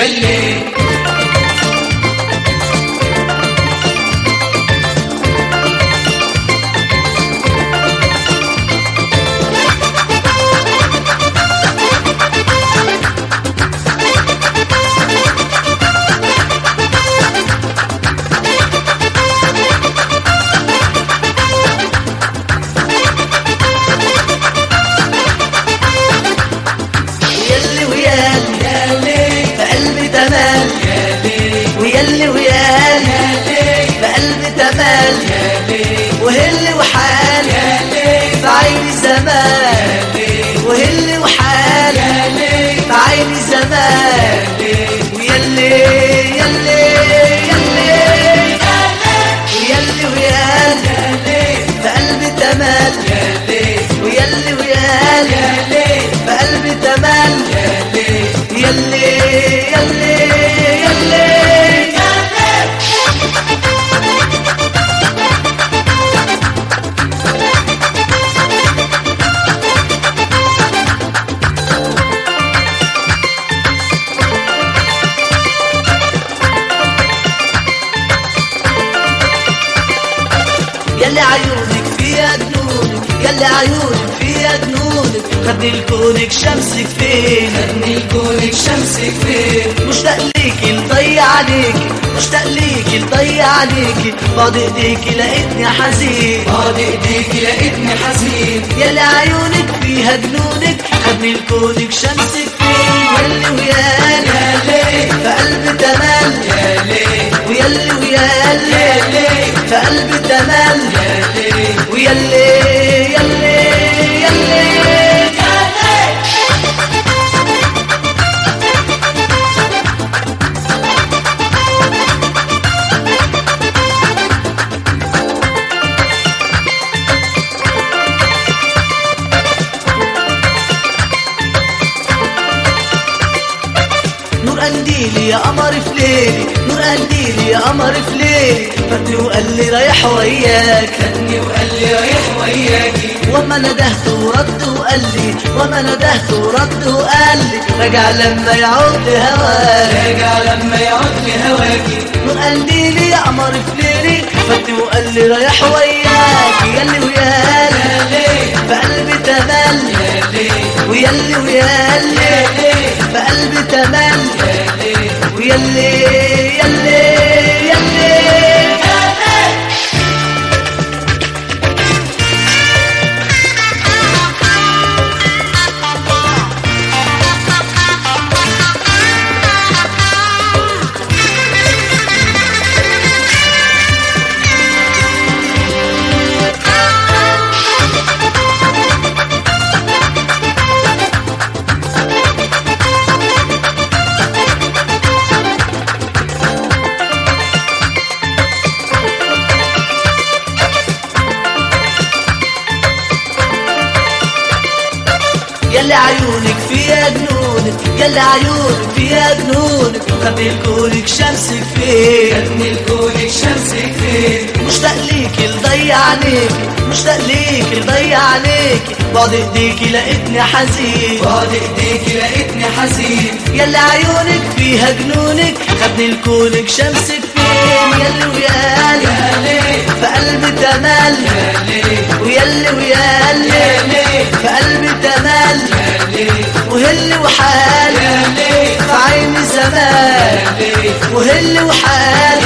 يلي ويلي ويالي يلي بقلبي تمال يلي ويلي ويالي بقلبي تمال وهلي وحالي في عيني زمان وهلي وحالي في عيني زمان ويلي يلي يلي ويلي ويالي بقلبي تمال ويلي ويالي بقلبي تمال يلي يلي يلي يلي عيونك فيها جنونك يلي عيونك فيها جنونك خدني لكونك شمسك فين خدني لكونك شمسك فين مشتاق ليكي لضيع عليكي مشتاق ليكي لضيع عليكي بعد ايديكي لقيتني حزين بعد ايديك لقيتني حزين يلي عيونك فيها جنونك خدني لكونك شمسك فين يلي ويالي يلي في قلبي تمال يلي ويلي ويالي يلي في قلبي تمال يلي ويلي يلي يلي نور قنديلي يا قمر في ليلي نور قنديلي يا قمر في ليلي فاتني وقال لي رايح وياك خدني وقال لي رايح وياكي وما ندهت ورد وقال لي وما ندهت ورد وقال لي رجع لما يعود هواك راجع لما يعود لي هواكي نور قنديلي يا قمر في ليلي فاتني وقال لي رايح وياك يلي ويالي يلي في قلبي تمل يلي ويلي ويالي في قلبي تمل يلي ويلي يلي يلي يلي عيونك فيها جنونك يلي عيونك فيها جنونك خلي لكونك شمسك فين خدني لكونك شمسك فين مشتاق ليكي لضيع عليكي مشتاق ليكي لضيع عليكي بعد ايديكي لقيتني حزين بعد ايديك لقيتني حزين يلي عيونك فيها جنونك خدني لكونك شمسك فين يلي ويالي يلي في قلبي تمل يلي ويلي ويالي يلي في قلبي تمل يلي وهلي وحالي يلي في عيني زمان يلي وهلي وحالي